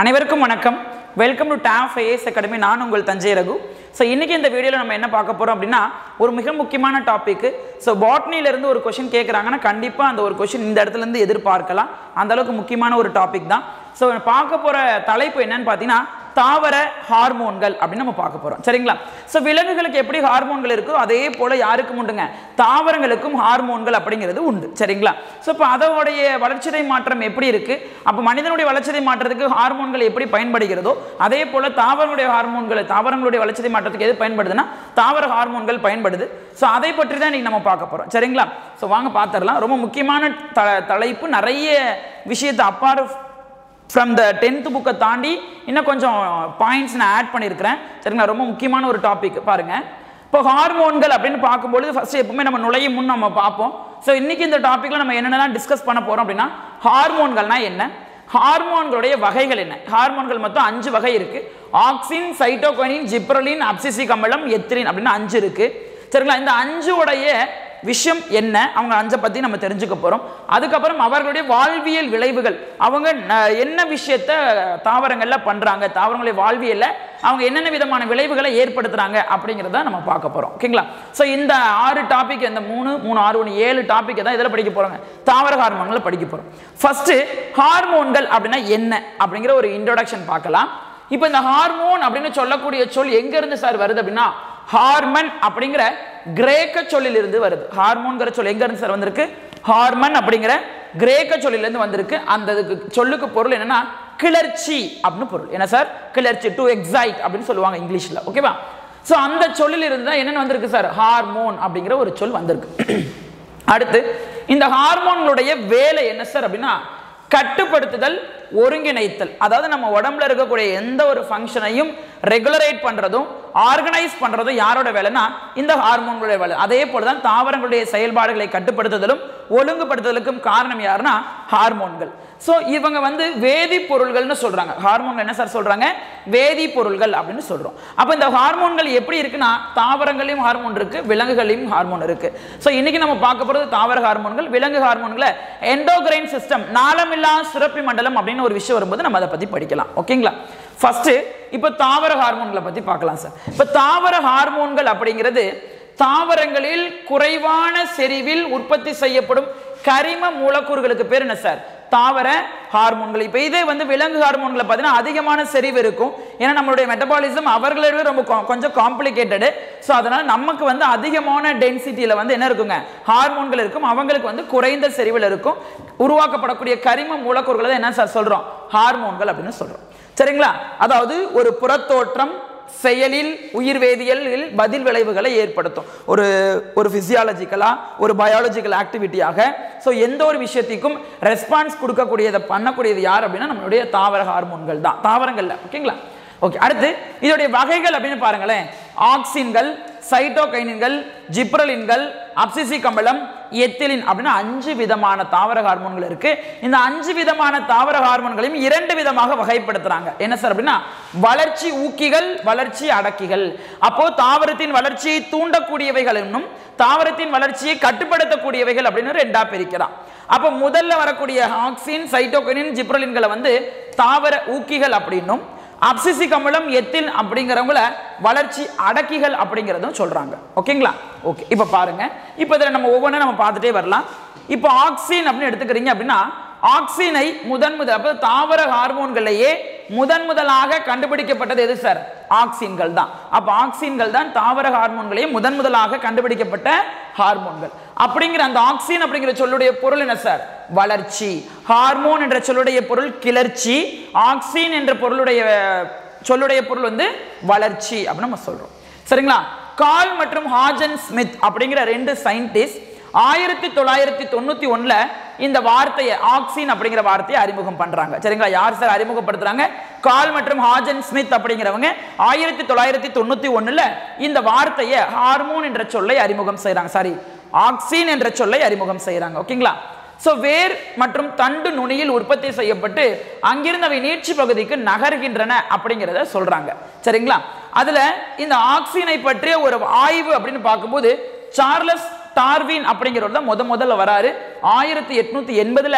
அனைவருக்கும் வணக்கம் welcome to top IAS academy நான் உங்கள் தஞ்சை ரகு ஸோ இன்றைக்கி இந்த வீடியோவில் நம்ம என்ன பார்க்க போகிறோம் அப்படின்னா ஒரு மிக முக்கியமான டாபிக் ஸோ பாட்னிலேருந்து ஒரு கொஷின் கேட்குறாங்கன்னா கண்டிப்பாக அந்த ஒரு கொஷின் இந்த இடத்துலேருந்து எதிர்பார்க்கலாம் அந்த அளவுக்கு முக்கியமான ஒரு டாபிக் தான் ஸோ பார்க்க போகிற தலைப்பு என்னன்னு பார்த்தீங்கன்னா தாவர ஹார்மோன்கள் அப்படின்னு நம்ம பார்க்க போகிறோம் சரிங்களா ஸோ விலங்குகளுக்கு எப்படி ஹார்மோன்கள் இருக்கோ அதே போல் யாருக்கும் உண்டுங்க தாவரங்களுக்கும் ஹார்மோன்கள் அப்படிங்கிறது உண்டு சரிங்களா ஸோ இப்போ அதோடைய வளர்ச்சிதை மாற்றம் எப்படி இருக்குது அப்போ மனிதனுடைய வளர்ச்சிதை மாற்றத்துக்கு ஹார்மோன்கள் எப்படி பயன்படுகிறதோ அதே போல் தாவரங்களுடைய ஹார்மோன்கள் தாவரங்களுடைய வளர்ச்சிதை மாற்றத்துக்கு எது பயன்படுதுன்னா தாவர ஹார்மோன்கள் பயன்படுது ஸோ அதை பற்றி தான் இன்றைக்கி நம்ம பார்க்க போகிறோம் சரிங்களா ஸோ வாங்க பார்த்துடலாம் ரொம்ப முக்கியமான த தலைப்பு நிறைய விஷயத்தை அப்பாறு ஃப்ரம் த டென்த்து புக்கை தாண்டி இன்னும் கொஞ்சம் பாயிண்ட்ஸ் நான் ஆட் பண்ணியிருக்கிறேன் சரிங்களா ரொம்ப முக்கியமான ஒரு டாபிக் பாருங்கள் இப்போ ஹார்மோன்கள் அப்படின்னு பார்க்கும்பொழுது ஃபஸ்ட்டு எப்பவுமே நம்ம நுழையும் முன் நம்ம பார்ப்போம் ஸோ இன்றைக்கி இந்த டாப்பிக்கில் நம்ம என்னென்னலாம் டிஸ்கஸ் பண்ண போகிறோம் அப்படின்னா ஹார்மோன்கள்னா என்ன ஹார்மோன்களுடைய வகைகள் என்ன ஹார்மோன்கள் மொத்தம் அஞ்சு வகை இருக்குது ஆக்சின் சைட்டோகோனின் ஜிப்ரலின் அப்சிசிக் அமிலம் எத்திரின் அப்படின்னு அஞ்சு இருக்குது சரிங்களா இந்த அஞ்சு உடைய விஷயம் என்ன அவங்க அஞ்சை பற்றி நம்ம தெரிஞ்சுக்க போகிறோம் அதுக்கப்புறம் அவர்களுடைய வாழ்வியல் விளைவுகள் அவங்க ந- என்ன விஷயத்த தாவரங்களில் பண்ணுறாங்க தாவரங்களுடைய வாழ்வியலில் அவங்க என்னென்ன விதமான விளைவுகளை ஏற்படுத்துகிறாங்க அப்படிங்கிறத நம்ம பார்க்க போகிறோம் ஓகேங்களா ஸோ இந்த ஆறு டாபிக் இந்த மூணு மூணு ஆறு ஒன்று ஏழு டாபிக் தான் இதில் படிக்க போகிறாங்க தாவர ஹார்மோன்களை படிக்க போகிறோம் ஃபஸ்ட்டு ஹார்மோன்கள் அப்படின்னா என்ன அப்படிங்கிற ஒரு இன்ட்ரோடக்ஷன் பார்க்கலாம் இப்போ இந்த ஹார்மோன் அப்படின்னு சொல்லக்கூடிய சொல் எங்கேருந்து சார் வருது அப்படின்னா ஹார்மன் அப்படிங்கிற கிரேக்க சொல்லிலிருந்து வருது ஹார்மோன்கிற சொல் எங்க இருந்து சார் வந்திருக்கு ஹார்மன் அப்படிங்கிற கிரேக்க சொல்லிலிருந்து வந்திருக்கு அந்த இதுக்கு சொல்லுக்கு பொருள் என்னன்னா கிளர்ச்சி அப்படின்னு பொருள் என்ன சார் கிளர்ச்சி டு எக்ஸைட் அப்படின்னு சொல்லுவாங்க இங்கிலீஷ்ல ஓகேவா ஸோ அந்த சொல்லிலிருந்து தான் என்னென்ன வந்திருக்கு சார் ஹார்மோன் அப்படிங்கிற ஒரு சொல் வந்திருக்கு அடுத்து இந்த ஹார்மோன்களுடைய வேலை என்ன சார் அப்படின்னா கட்டுப்படுத்துதல் ஒருங்கிணைத்தல் அதாவது நம்ம உடம்புல இருக்கக்கூடிய எந்த ஒரு ஃபங்க்ஷனையும் ரெகுலரேட் பண்றதும் ஆர்கனைஸ் பண்றதும் யாரோட வேலைன்னா இந்த ஹார்மோன்களுடைய வேலை அதே போல தான் தாவரங்களுடைய செயல்பாடுகளை கட்டுப்படுத்துதலும் ஒழுங்குபடுத்துதலுக்கும் காரணம் யாருன்னா ஹார்மோன்கள் ஸோ இவங்க வந்து வேதிப்பொருள்கள்னு சொல்றாங்க ஹார்மோன்கள் என்ன சார் சொல்றாங்க வேதிப்பொருள்கள் அப்படின்னு சொல்றோம் அப்போ இந்த ஹார்மோன்கள் எப்படி இருக்குன்னா தாவரங்களையும் ஹார்மோன் இருக்கு விலங்குகளையும் ஹார்மோன் இருக்கு ஸோ இன்னைக்கு நம்ம பார்க்க போறது தாவர ஹார்மோன்கள் விலங்கு ஹார்மோன்களை எண்டோகிரைன் சிஸ்டம் நாளமில்லா சுரப்பி மண்டலம் அப்படின்னு ஒரு விஷயம் வரும்போது நம்ம அதை பத்தி படிக்கலாம் ஓகேங்களா ஃபர்ஸ்ட் இப்போ தாவர ஹார்மோன்களை பத்தி பார்க்கலாம் சார் இப்போ தாவர ஹார்மோன்கள் அப்படிங்கிறது தாவரங்களில் குறைவான செறிவில் உற்பத்தி செய்யப்படும் கரிம மூலக்கூறுகளுக்கு பேர் என்ன சார் தாவர ஹார்மோன்கள் இப்போ இதே வந்து விலங்கு ஹார்மோன்களை பார்த்தீங்கன்னா அதிகமான செறிவு இருக்கும் ஏன்னா நம்மளுடைய மெட்டபாலிசம் அவர்களை விட ரொம்ப கொ- கொஞ்சம் காம்ப்ளிகேட்டடு ஸோ அதனால் நமக்கு வந்து அதிகமான டென்சிட்டியில் வந்து என்ன இருக்குங்க ஹார்மோன்கள் இருக்கும் அவங்களுக்கு வந்து குறைந்த செறிவில் இருக்கும் உருவாக்கப்படக்கூடிய கரிம மூலக்கூறுகளை தான் என்ன சார் சொல்கிறோம் ஹார்மோன்கள் அப்படின்னு சொல்கிறோம் சரிங்களா அதாவது ஒரு புறத்தோற்றம் செயலில் உயிர் வேதியியலில் பதில் விளைவுகளை ஏற்படுத்தும் ஒரு ஒரு ஃபிசியாலஜிக்கலாக ஒரு பயாலஜிக்கல் ஆக்டிவிட்டியாக ஸோ எந்த ஒரு விஷயத்துக்கும் ரெஸ்பான்ஸ் கொடுக்கக்கூடியதை பண்ணக்கூடியது யார் அப்படின்னா நம்மளுடைய தாவர ஹார்மோன்கள் தான் தாவரங்கள்ல ஓகேங்களா ஓகே அடுத்து இதோடைய வகைகள் அப்படின்னு பாருங்களேன் ஆக்சின்கள் சைட்டோகைனின்கள் ஜிப்ரலின்கள் அப்சிசிக் அமிலம் எத்திலின் அப்படின்னு அஞ்சு விதமான தாவர ஹார்மோன்கள் இருக்கு இந்த அஞ்சு விதமான தாவர ஹார்மோன்களையும் இரண்டு விதமாக வகைப்படுத்துறாங்க என்ன சார் அப்படின்னா வளர்ச்சி ஊக்கிகள் வளர்ச்சி அடக்கிகள் அப்போ தாவரத்தின் வளர்ச்சியை தூண்டக்கூடியவைகள் என்னும் தாவரத்தின் வளர்ச்சியை கட்டுப்படுத்தக்கூடியவைகள் அப்படின்னு ரெண்டா பிரிக்கலாம் அப்போ முதல்ல வரக்கூடிய ஆக்சின் சைட்டோகைனின் ஜிப்ரலின்களை வந்து தாவர ஊக்கிகள் அப்படின்னும் அப்சிசிக் அமிலம் எத்தில் அப்படிங்கிறவங்கள வளர்ச்சி அடக்கிகள் அப்படிங்கிறதும் சொல்றாங்க ஓகேங்களா ஓகே இப்போ பாருங்க இப்போ இதில் நம்ம ஒவ்வொன்றும் நம்ம பார்த்துட்டே வரலாம் இப்போ ஆக்சின் அப்படின்னு எடுத்துக்கிறீங்க அப்படின்னா ஆக்சினை முதன் முதல் அப்போ தாவர ஹார்மோன்களையே முதன் முதலாக கண்டுபிடிக்கப்பட்டது எது சார் ஆக்சின்கள் தான் அப்போ ஆக்சின்கள் தான் தாவர ஹார்மோன்களையே முதன் முதலாக கண்டுபிடிக்கப்பட்ட ஹார்மோன்கள் அப்படிங்கிற அந்த ஆக்சின் அப்படிங்கிற சொல்லுடைய பொருள் என்ன சார் வளர்ச்சி ஹார்மோன் என்ற சொல்லுடைய பொருள் கிளர்ச்சி ஆக்சின் என்ற பொருளுடைய சொல்லுடைய பொருள் வந்து வளர்ச்சி அப்படின்னு நம்ம சொல்றோம் சரிங்களா கால் மற்றும் ஹாஜன் ஸ்மித் அப்படிங்கிற ரெண்டு சயின்டிஸ்ட் ஆயிரத்தி தொள்ளாயிரத்தி தொண்ணூத்தி ஒண்ணுல இந்த வார்த்தையை ஆக்சின் அப்படிங்கிற வார்த்தையை அறிமுகம் பண்றாங்க சரிங்களா யார் சார் அறிமுகப்படுத்துறாங்க கால் மற்றும் ஹாஜன் ஸ்மித் அப்படிங்கிறவங்க ஆயிரத்தி தொள்ளாயிரத்தி தொண்ணூத்தி ஒண்ணுல இந்த வார்த்தையை ஹார்மோன் என்ற சொல்லை அறிமுகம் செய்றாங்க சாரி ஆக்சின் என்ற சொல்லை அறிமுகம் செய்றாங்க ஓகேங்களா ஸோ வேர் மற்றும் தண்டு நுனியில் உற்பத்தி செய்யப்பட்டு அங்கிருந்து அவை நீட்சி பகுதிக்கு நகர்கின்றன அப்படிங்கிறத சொல்றாங்க சரிங்களா அதுல இந்த ஆக்சினை பற்றிய ஒரு ஆய்வு அப்படின்னு பார்க்கும்போது சார்லஸ் டார்வின் அப்படிங்கிறவர் தான் முத முதல்ல வராரு ஆயிரத்தி எட்நூத்தி எண்பதுல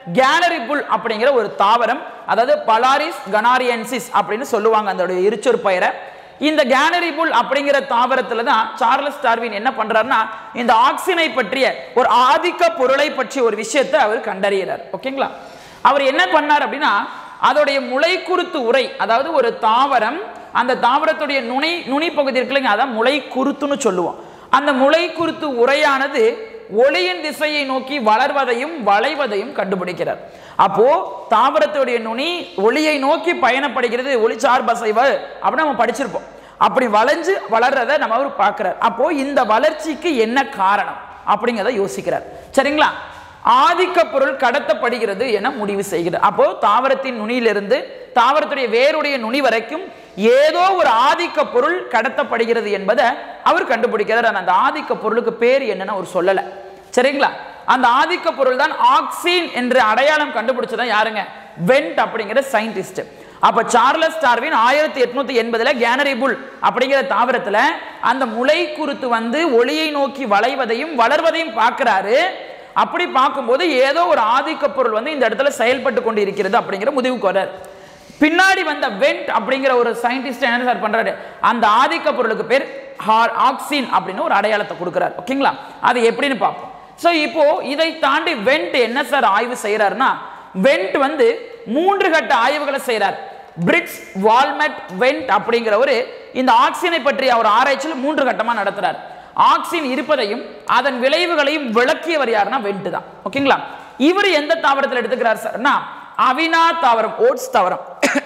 கேலரி புல் அப்படிங்கிற ஒரு தாவரம் அதாவது பலாரிஸ் கனாரியன்சிஸ் அப்படின்னு சொல்லுவாங்க அதோடைய இருச்சொரு பெயரை இந்த கேலரி புல் அப்படிங்கிற தாவரத்துல தான் சார்லஸ் டார்வின் என்ன பண்றாருன்னா இந்த ஆக்சினை பற்றிய ஒரு ஆதிக்க பொருளை பற்றிய ஒரு விஷயத்தை அவர் கண்டறிகிறார் ஓகேங்களா அவர் என்ன பண்ணார் அப்படின்னா அதோடைய முளைக்குருத்து உரை அதாவது ஒரு தாவரம் அந்த தாவரத்துடைய நுனி நுனி பகுதி இருக்கு இல்லைங்க அதான் முளைக்குருத்துன்னு சொல்லுவோம் அந்த முளைக்குருத்து உரையானது ஒளியின் திசையை நோக்கி வளர்வதையும் வளைவதையும் கண்டுபிடிக்கிறார் அப்போ தாவரத்துடைய நுனி ஒளியை நோக்கி பயணப்படுகிறது ஒளிச்சார் பசைவு அப்படின்னு நம்ம படிச்சிருப்போம் அப்படி வளைஞ்சு வளர்றத நம்ம அவர் பார்க்கிறார் அப்போ இந்த வளர்ச்சிக்கு என்ன காரணம் அப்படிங்கிறத யோசிக்கிறார் சரிங்களா ஆதிக்க பொருள் கடத்தப்படுகிறது என முடிவு செய்கிறது அப்போ தாவரத்தின் நுனியிலிருந்து தாவரத்துடைய வேருடைய நுனி வரைக்கும் ஏதோ ஒரு ஆதிக்க பொருள் கடத்தப்படுகிறது என்பதை அவர் கண்டுபிடிக்கிறார் ஆனா அந்த ஆதிக்க பொருளுக்கு பேர் என்னன்னு அவர் சொல்லல சரிங்களா அந்த ஆதிக்க பொருள் தான் ஆக்சின் என்று அடையாளம் கண்டுபிடிச்சதான் யாருங்க வெண்ட் அப்படிங்கிற சயின்டிஸ்ட் அப்ப சார்லஸ் டார்வின் ஆயிரத்தி எட்நூத்தி எண்பதுல கேனரி புல் அப்படிங்கிற தாவரத்துல அந்த முளை குருத்து வந்து ஒளியை நோக்கி வளைவதையும் வளர்வதையும் பார்க்கிறாரு அப்படி பார்க்கும்போது ஏதோ ஒரு ஆதிக்க பொருள் வந்து இந்த இடத்துல செயல்பட்டு கொண்டு இருக்கிறது அப்படிங்கிற முடிவுக்கு வர்றார் பின்னாடி வந்த வெண்ட் அப்படிங்கிற ஒரு சயின்டிஸ்ட் என்ன சார் பண்றாரு அந்த ஆதிக்க பொருளுக்கு பேர் ஆக்சின் அப்படின்னு ஒரு அடையாளத்தை கொடுக்கிறார் ஓகேங்களா அது எப்படின்னு பார்ப்போம் ஸோ இப்போ இதை தாண்டி வெண்ட் என்ன சார் ஆய்வு செய்யறாருன்னா வெண்ட் வந்து மூன்று கட்ட ஆய்வுகளை செய்கிறார் பிரிட்ஸ் வால்மெட் வெண்ட் அப்படிங்கிறவர் இந்த ஆக்சினை பற்றி அவர் ஆராய்ச்சியில் மூன்று கட்டமாக நடத்துறார் ஆக்சின் இருப்பதையும் அதன் விளைவுகளையும் விளக்கியவர் யாருன்னா வெண்ட் தான் ஓகேங்களா இவர் எந்த தாவரத்தில் எடுத்துக்கிறார் சார்னா அவினா தாவரம் ஓட்ஸ் தாவரம்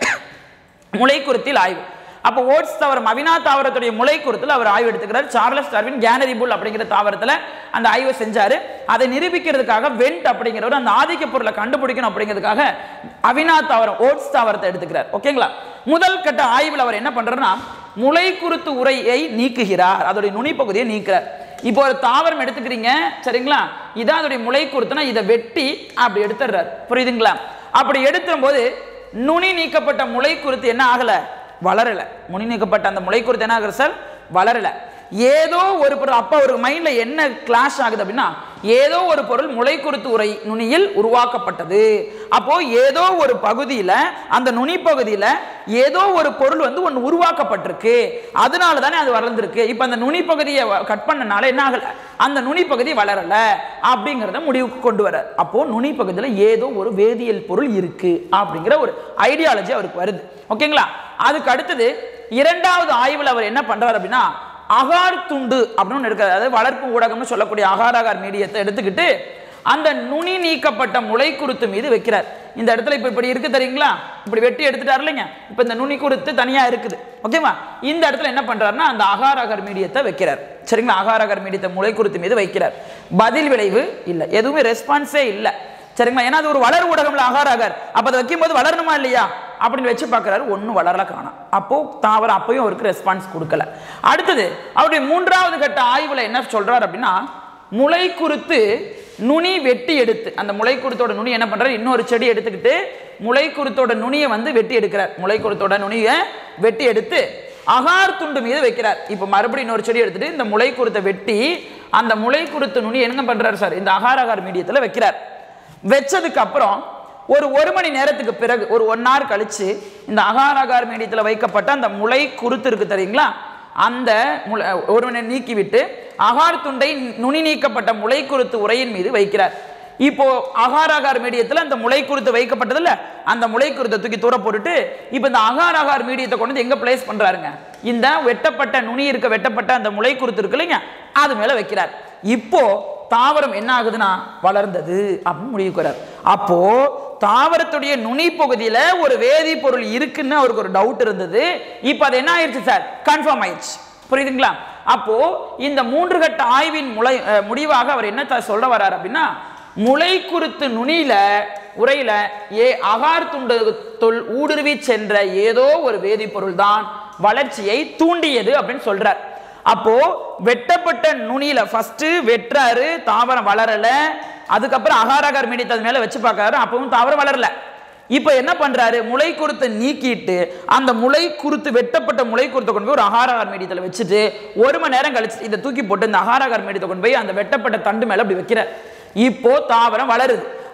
முளைக்குருத்தில் ஆய்வு அப்போ ஓட்ஸ் தாவரம் அவினா தாவரத்துடைய முளைக்குருத்தில் அவர் ஆய்வு எடுத்துக்கிறார் சார்லஸ் டார்வின் கேனரி புல் அப்படிங்கிற தாவரத்தில் அந்த ஆய்வை செஞ்சாரு அதை நிரூபிக்கிறதுக்காக வெண்ட் அப்படிங்கிறவர் அந்த ஆதிக்க பொருளை கண்டுபிடிக்கணும் அப்படிங்கிறதுக்காக அவினா தாவரம் ஓட்ஸ் தாவரத்தை எடுத்துக்கிறார் ஓகேங்களா முதல் கட்ட ஆய்வில் அவர் என்ன பண்றாருன்னா முளைக்குருத்து உரையை நீக்குகிறார் அதோடைய நுனிப்பகுதியை நீக்கிறார் இப்போ ஒரு தாவரம் எடுத்துக்கிறீங்க சரிங்களா இதான் அதோடைய முளைக்குருத்துனா இதை வெட்டி அப்படி எடுத்துடுறாரு புரியுதுங்களா அப்படி எடுத்துடும் போது நுனி நீக்கப்பட்ட முளைக்குருத்து என்ன ஆகல வளரல முனி நீக்கப்பட்ட அந்த முளைக்குருத்து என்ன ஆகுது சார் வளரல ஏதோ ஒரு பொருள் அப்ப ஒரு மைண்ட்ல என்ன கிளாஷ் ஆகுது அப்படின்னா ஏதோ ஒரு பொருள் முளைக்குருத்து உரை நுனியில் உருவாக்கப்பட்டது அப்போ ஏதோ ஒரு பகுதியில அந்த நுனி பகுதியில ஏதோ ஒரு பொருள் வந்து ஒன்று உருவாக்கப்பட்டிருக்கு அதனால தானே அது வளர்ந்துருக்கு இப்போ அந்த நுனி பகுதியை கட் பண்ணனால என்ன ஆகல அந்த நுனி பகுதி வளரல அப்படிங்கிறத முடிவுக்கு கொண்டு வர அப்போ நுனி பகுதியில் ஏதோ ஒரு வேதியியல் பொருள் இருக்கு அப்படிங்கிற ஒரு ஐடியாலஜி அவருக்கு வருது ஓகேங்களா அதுக்கு அடுத்தது இரண்டாவது ஆய்வில் அவர் என்ன பண்றாரு அப்படின்னா அகார் துண்டு அப்படின்னு ஒன்று இருக்காது அதாவது வளர்ப்பு ஊடகம்னு சொல்லக்கூடிய அகார் அகார் மீடியத்தை எடுத்துக்கிட்டு அந்த நுனி நீக்கப்பட்ட முளைக்குருத்து மீது வைக்கிறார் இந்த இடத்துல இப்போ இப்படி இருக்கு தெரியுங்களா இப்படி வெட்டி எடுத்துட்டாரு இல்லைங்க இப்போ இந்த நுனி குருத்து தனியா இருக்குது ஓகேவா இந்த இடத்துல என்ன பண்றாருன்னா அந்த அகார் அகர் மீடியத்தை வைக்கிறார் சரிங்களா அகார் அகர் மீடியத்தை முளைக்குருத்து மீது வைக்கிறார் பதில் விளைவு இல்லை எதுவுமே ரெஸ்பான்ஸே இல்லை சரிங்களா ஏன்னா அது ஒரு வளர் ஊடகம்ல அகார் அகர் அப்போ அதை வைக்கும்போது வளரணுமா இல்லையா அப்படின்னு வச்சு பார்க்குறாரு ஒன்றும் வளரல காணும் அப்போ தாவரம் அப்பயும் அவருக்கு ரெஸ்பான்ஸ் கொடுக்கல அடுத்தது அவருடைய மூன்றாவது கட்ட ஆய்வில் என்ன சொல்றாரு அப்படின்னா முளை குருத்து நுனி வெட்டி எடுத்து அந்த முளை குருத்தோட நுனி என்ன பண்றாரு இன்னொரு செடி எடுத்துக்கிட்டு முளை குருத்தோட நுனியை வந்து வெட்டி எடுக்கிறார் முளை குருத்தோட நுனியை வெட்டி எடுத்து அகார் துண்டு மீது வைக்கிறார் இப்போ மறுபடியும் இன்னொரு செடி எடுத்துட்டு இந்த முளை குருத்தை வெட்டி அந்த முளை குருத்து நுனி என்ன பண்றாரு சார் இந்த அகார் அகார் மீடியத்தில் வைக்கிறார் வச்சதுக்கு அப்புறம் ஒரு ஒரு மணி நேரத்துக்கு பிறகு ஒரு ஒன் ஹவர் கழிச்சு இந்த அகார் அகார் மீடியத்தில் வைக்கப்பட்ட அந்த முளை குருத்து இருக்கு தெரியுங்களா அந்த முளை ஒரு மணி நேரம் நீக்கிவிட்டு அகார் துண்டை நுனி நீக்கப்பட்ட முளை குருத்து உரையின் மீது வைக்கிறார் இப்போ அகார் அகார் மீடியத்தில் அந்த முளை குருத்து வைக்கப்பட்டதில்ல அந்த முளை குருத்தை தூக்கி தூர போட்டுட்டு இப்போ இந்த அகார் அகார் மீடியத்தை கொண்டு வந்து எங்க பிளேஸ் பண்றாருங்க இந்த வெட்டப்பட்ட நுனி இருக்க வெட்டப்பட்ட அந்த முளை குருத்து இருக்கு இல்லைங்க அது மேல வைக்கிறார் இப்போ தாவரம் என்ன ஆகுதுன்னா வளர்ந்தது அப்படின்னு முடிவுக்கு வர்றார் அப்போ தாவரத்துடைய நுனி பகுதியில ஒரு வேதிப்பொருள் இருக்குன்னு அவருக்கு ஒரு டவுட் இருந்தது இப்போ அது என்ன ஆயிடுச்சு சார் கன்ஃபார்ம் ஆயிடுச்சு புரியுதுங்களா அப்போ இந்த மூன்று கட்ட ஆய்வின் முளை அஹ், முடிவாக அவர் என்ன த- சொல்ல வர்றார் அப்படின்னா முளை குருத்து நுனியில உரையில ஏ அகார் துண்டு தொல் ஊடுருவி சென்ற ஏதோ ஒரு வேதிப்பொருள் தான் வளர்ச்சியை தூண்டியது அப்படின்னு சொல்றார் அப்போ வெட்டப்பட்ட நுனியில ஃபர்ஸ்ட் வெட்டுறாரு தாவரம் வளரல அதுக்கப்புறம் அகாரகார் மீடியத்தை அது மேல வச்சு பார்க்கறாரு அப்பவும் தாவரம் வளரல இப்போ என்ன பண்றாரு முளை குருத்தை நீக்கிட்டு அந்த முளை குருத்து வெட்டப்பட்ட முளை குருத்தை கொண்டு போய் ஒரு அகாரகார் மீடியத்தில் வச்சுட்டு ஒரு மணி நேரம் கழிச்சு இதை தூக்கி போட்டு இந்த அகாரகார் மீடியத்தை கொண்டு போய் அந்த வெட்டப்பட்ட தண்டு மேல அப்படி வைக்கிறார் இப்போ தாவரம் வளருது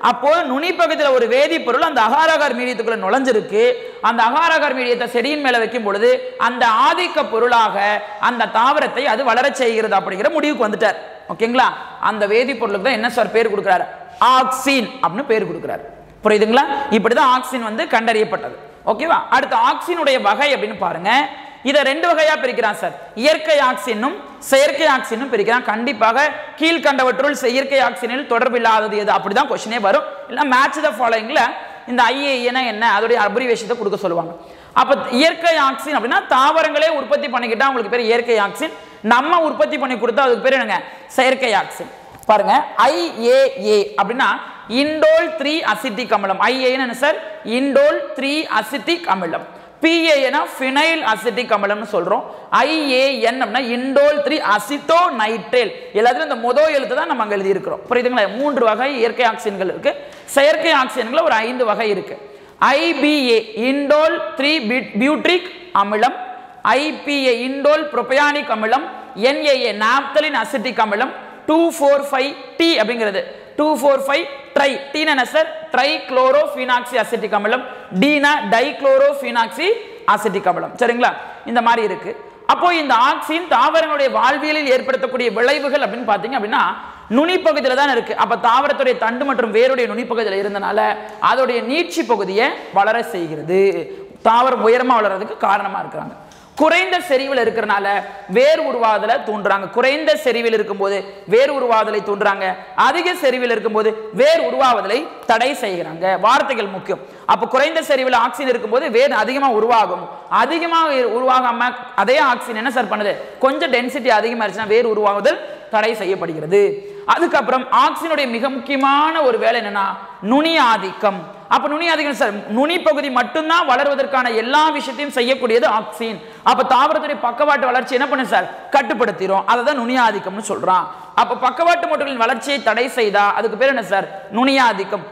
அப்போ நுனி பக்கத்தில் ஒரு வேதிப்பொருள் அந்த அகாரகார் மீடியத்துக்குள்ள நுழைஞ்சிருக்கு அந்த அகாரகார் மீடியத்தை செடியின் மேல வைக்கும் பொழுது அந்த ஆதிக்க பொருளாக அந்த தாவரத்தை அது வளரச் செய்கிறது அப்படிங்கிற முடிவுக்கு வந்துட்டார் ஓகேங்களா அந்த வேதிப்பொருளுக்கு தான் என்ன சார் பேர் கொடுக்குறாரு ஆக்சின் அப்படின்னு பேர் கொடுக்குறாரு புரியுதுங்களா இப்படிதான் ஆக்சின் வந்து கண்டறியப்பட்டது ஓகேவா அடுத்து ஆக்சினுடைய வகை அப்படின்னு பாருங்க இதை ரெண்டு வகையா பிரிக்கிறான் சார் இயற்கை ஆக்சினும் செயற்கை ஆக்சினும் பிரிக்கிறான் கண்டிப்பாக கீழ்கண்டவற்றுள் செயற்கை ஆக்சினில் தொடர்பில்லாதது எது அப்படிதான் கொஸ்டினே வரும் இல்லை மேட்ச் த ஃபாலோயிங்ல இந்த ஐஏஎன என்ன அதோடைய அப்ரிவேஷத்தை கொடுக்க சொல்லுவாங்க அப்ப இயற்கை ஆக்சின் அப்படின்னா தாவரங்களே உற்பத்தி பண்ணிக்கிட்டா உங்களுக்கு பேர் இயற்கை ஆக்சின் நம்ம உற்பத்தி பண்ணி கொடுத்தா அதுக்கு பேர் என்னங்க செயற்கை ஆக்சின் பாருங்க ஐஏஏ அப்படின்னா இண்டோல் த்ரீ அசிட்டிக் அமிலம் ஐஏன்னு என்ன சார் இண்டோல் த்ரீ அசிட்டிக் அமிலம் பிஏனா ஃபினைல் அசிட்டிக் அமிலம்னு சொல்றோம் ஐஏஎன் அப்படின்னா இண்டோல் த்ரீ அசிட்டோ நைட்ரேல் எல்லாத்துலயும் இந்த முதல் எழுத்து தான் நம்ம அங்க எழுதி இருக்கிறோம் புரியுதுங்களா மூன்று வகை இயற்கை ஆக்சிஜன்கள் இருக்கு செயற்கை ஆக்சிஜன்கள் ஒரு ஐந்து வகை இருக்கு ஐபிஏ இண்டோல் த்ரீ பியூட்ரிக் அமிலம் ஐபிஏ இண்டோல் புரோபயானிக் அமிலம் என்ஏஏ நாப்தலின் அசிட்டிக் அமிலம் டூ ஃபோர் ஃபைவ் டி அப்படிங்கிறது டூ ஃபோர் ஃபைவ் ட்ரை டீனா என்ன சார் ட்ரை குளோரோ ஃபினாக்சி அசிட்டிக் அமிலம் டீனா டை குளோரோ ஃபினாக்சி அசிட்டிக் அமிலம் சரிங்களா இந்த மாதிரி இருக்கு அப்போ இந்த ஆக்சின் தாவரங்களுடைய வாழ்வியலில் ஏற்படுத்தக்கூடிய விளைவுகள் அப்படின்னு பார்த்தீங்க அப்படின்னா நுனிப்பகுதியில் தான் இருக்கு அப்ப தாவரத்துடைய தண்டு மற்றும் வேருடைய நுனிப்பகுதியில் இருந்தனால அதோடைய நீட்சி பகுதியை வளர செய்கிறது தாவரம் உயரமா வளர்றதுக்கு காரணமா இருக்கிறாங்க குறைந்த செறிவில் இருக்கிறனால வேர் உருவாதலை தூண்டுறாங்க குறைந்த செறிவில் இருக்கும்போது வேர் உருவாதலை தூண்டுறாங்க அதிக செறிவில் இருக்கும்போது வேர் உருவாவதலை தடை செய்கிறாங்க வார்த்தைகள் முக்கியம் அப்ப குறைந்த செறிவில் ஆக்சிஜன் இருக்கும்போது வேர் அதிகமா உருவாகும் அதிகமாக உருவாகாம அதே ஆக்சிஜன் என்ன சார் பண்ணுது கொஞ்சம் டென்சிட்டி அதிகமா இருந்துச்சுன்னா வேர் உருவாகுதல் தடை செய்யப்படுகிறது அதுக்கப்புறம் ஆக்சிஜனுடைய மிக முக்கியமான ஒரு வேலை என்னன்னா நுனி ஆதிக்கம் அப்ப நுனி ஆதிக்கம் சார் நுனி பகுதி மட்டும்தான் வளர்வதற்கான எல்லா விஷயத்தையும் செய்யக்கூடியது ஆக்சின் அப்ப தாவரத்துடைய பக்கவாட்டு வளர்ச்சி என்ன பண்ணு சார் கட்டுப்படுத்திடும் அதை தான் நுனி ஆதிக்கம்னு சொல்றான் அப்ப பக்கவாட்டு மோட்டுகளின் வளர்ச்சியை தடை செய்தா அதுக்கு பேர் என்ன சார் நுனியாதிக்கம்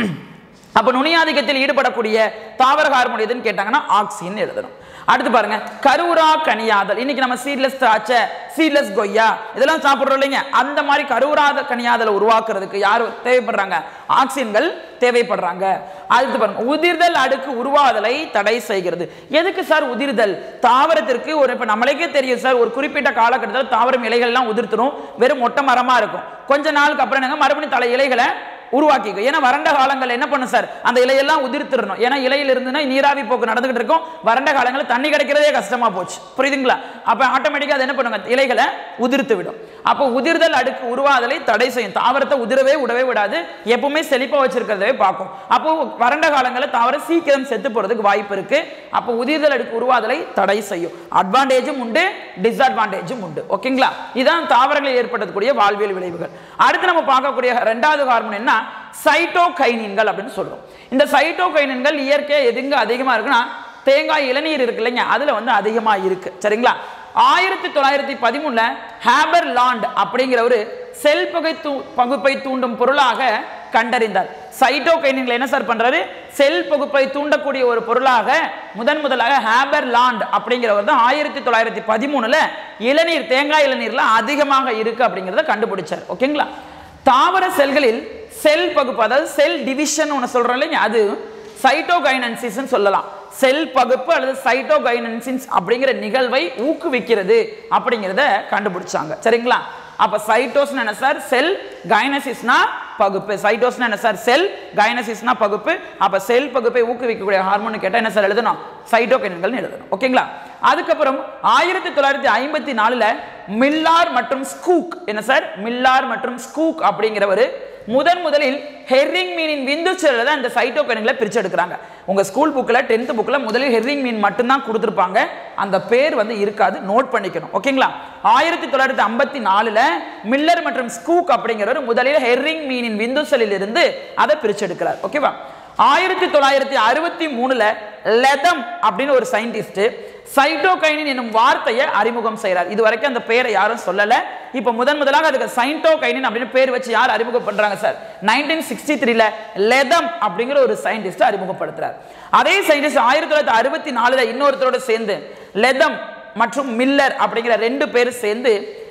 அப்ப நுனியாதிக்கத்தில் ஈடுபடக்கூடிய தாவர ஹார்மோன் எதுன்னு கேட்டாங்கன்னா ஆக்சின் எழுதணும் அடுத்து பாருங்க கருவுரா கனியாதல் இன்னைக்கு நம்ம சீட்லெஸ் திராட்சை சீட்லெஸ் கொய்யா இதெல்லாம் சாப்பிடுறோம் இல்லைங்க அந்த மாதிரி கருவுராத கனியாதலை உருவாக்குறதுக்கு யார் தேவைப்படுறாங்க ஆக்சின்கள் தேவைப்படுறாங்க அடுத்து பாருங்க உதிர்தல் அடுக்கு உருவாதலை தடை செய்கிறது எதுக்கு சார் உதிர்தல் தாவரத்திற்கு ஒரு இப்ப நம்மளுக்கே தெரியும் சார் ஒரு குறிப்பிட்ட காலகட்டத்தில் தாவரம் இலைகள்லாம் உதிர்த்துரும் வெறும் மொட்டை மரமா இருக்கும் கொஞ்ச நாளுக்கு அப்புறம் என்னங்க மறுபடியும் தலை இலைகளை உருவாக்கிக்கும் ஏன்னா வறண்ட காலங்கள் என்ன பண்ணும் சார் அந்த இலையெல்லாம் உதிர்த்திடணும் ஏன்னா இலையில இருந்துன்னா நீராவி போக்கு நடந்துகிட்டு இருக்கும் வறண்ட காலங்களில் தண்ணி கிடைக்கிறதே கஷ்டமா போச்சு புரியுதுங்களா அப்ப ஆட்டோமேட்டிக்கா அது என்ன பண்ணுங்க இலைகளை உதிர்த்து விடும் அப்போ உதிர்தல் அடுக்கு உருவாதலை தடை செய்யும் தாவரத்தை உதிரவே விடவே விடாது எப்பவுமே செழிப்பா வச்சிருக்கிறதவே பார்க்கும் அப்போ வறண்ட காலங்களில் தாவரம் சீக்கிரம் செத்து போறதுக்கு வாய்ப்பு இருக்கு அப்போ உதிர்தல் அடுக்கு உருவாதலை தடை செய்யும் அட்வான்டேஜும் உண்டு டிஸ்அட்வான்டேஜும் உண்டு ஓகேங்களா இதான் தாவரங்களில் ஏற்படக்கூடிய வாழ்வியல் விளைவுகள் அடுத்து நம்ம பார்க்கக்கூடிய ரெண்டாவது ஹார்மோன் என்ன சைட்டோகைனின்கள் அப்படின்னு சொல்றோம் இந்த சைட்டோகைனின்கள் இயற்கையாக எதுங்க அதிகமா இருக்குன்னா தேங்காய் இளநீர் இருக்கு இல்லைங்க அதுல வந்து அதிகமா இருக்கு சரிங்களா ஆயிரத்தி தொள்ளாயிரத்தி பதிமூணுல ஹேபர் லாண்ட் அப்படிங்கிறவரு செல் பகை தூ பகுப்பை தூண்டும் பொருளாக கண்டறிந்தார் சைட்டோகைனின்களை என்ன சார் பண்றாரு செல் பகுப்பை தூண்டக்கூடிய ஒரு பொருளாக முதன் முதலாக ஹேபர் லாண்ட் அப்படிங்கிறவர் தான் ஆயிரத்தி தொள்ளாயிரத்தி பதிமூணுல இளநீர் தேங்காய் இளநீர்ல அதிகமாக இருக்கு அப்படிங்கிறத கண்டுபிடிச்சார் ஓகேங்களா தாவர செல்களில் செல் பகுப்பு அதாவது செல் டிவிஷன் ஒன்று சொல்றோம் இல்லைங்க அது சைட்டோகைனன்சிஸ் சொல்லலாம் செல் பகுப்பு அல்லது சைட்டோகைனன்சின்ஸ் அப்படிங்கிற நிகழ்வை ஊக்குவிக்கிறது அப்படிங்கிறத கண்டுபிடிச்சாங்க சரிங்களா அப்ப சைட்டோஸ் என்ன சார் செல் கைனசிஸ்னா பகுப்பு சைட்டோஸ் என்ன சார் செல் கைனசிஸ்னா பகுப்பு அப்ப செல் பகுப்பை ஊக்குவிக்கக்கூடிய ஹார்மோன் கேட்டா என்ன சார் எழுதணும் சைட்டோகைன்கள் எழுதணும் ஓகேங்களா அதுக்கப்புறம் ஆயிரத்தி தொள்ளாயிரத்தி ஐம்பத்தி நாலுல மில்லார் மற்றும் ஸ்கூக் என்ன சார் மில்லார் மற்றும் ஸ்கூக் அப்படிங்கிறவர் முதன் முதலில் ஹெர்ரிங் மீனின் விந்து செல்ல தான் இந்த சைட்டோகைன்களை பிரிச்சு எடுக்கிறாங்க உங்க ஸ்கூல் புக்கில் டென்த் புக்கில் முதலில் ஹெர்ரிங் மீன் மட்டும்தான் கொடுத்துருப்பாங்க அந்த பேர் வந்து இருக்காது நோட் பண்ணிக்கணும் ஓகேங்களா ஆயிரத்தி தொள்ளாயிரத்தி ஐம்பத்தி நாலுல மில்லர் மற்றும் ஸ்கூக் அப்படிங்கிறவர் முதலில் ஹெர்ரிங் மீனின் விந்து செல்லில் இருந்து அதை பிரிச்சு எடுக்கிறார் ஓகேவா ஆயிரத்தி தொள்ளாயிரத்தி அறுபத்தி மூணுல லெதம் அப்படின்னு ஒரு சயின்டிஸ்ட் சைட்டோகைனின் என்னும் வார்த்தையை அறிமுகம் செய்கிறார் இது வரைக்கும் அந்த பேரை யாரும் சொல்லல இப்போ முதன் முதலாக அதுக்கு சைட்டோகைனின் அப்படின்னு பேர் வச்சு யார் அறிமுகம் பண்றாங்க சார் நைன்டீன் சிக்ஸ்டி த்ரீல லெதம் அப்படிங்கிற ஒரு சயின்டிஸ்ட் அறிமுகப்படுத்துறார் அதே சயின்டிஸ்ட் ஆயிரத்தி தொள்ளாயிரத்தி அறுபத்தி நாலுல இன்னொருத்தரோட சேர்ந்து லெதம் மற்றும் மில்லர் அப்படிங்கிற ரெண்டு பேர் சேர்ந்து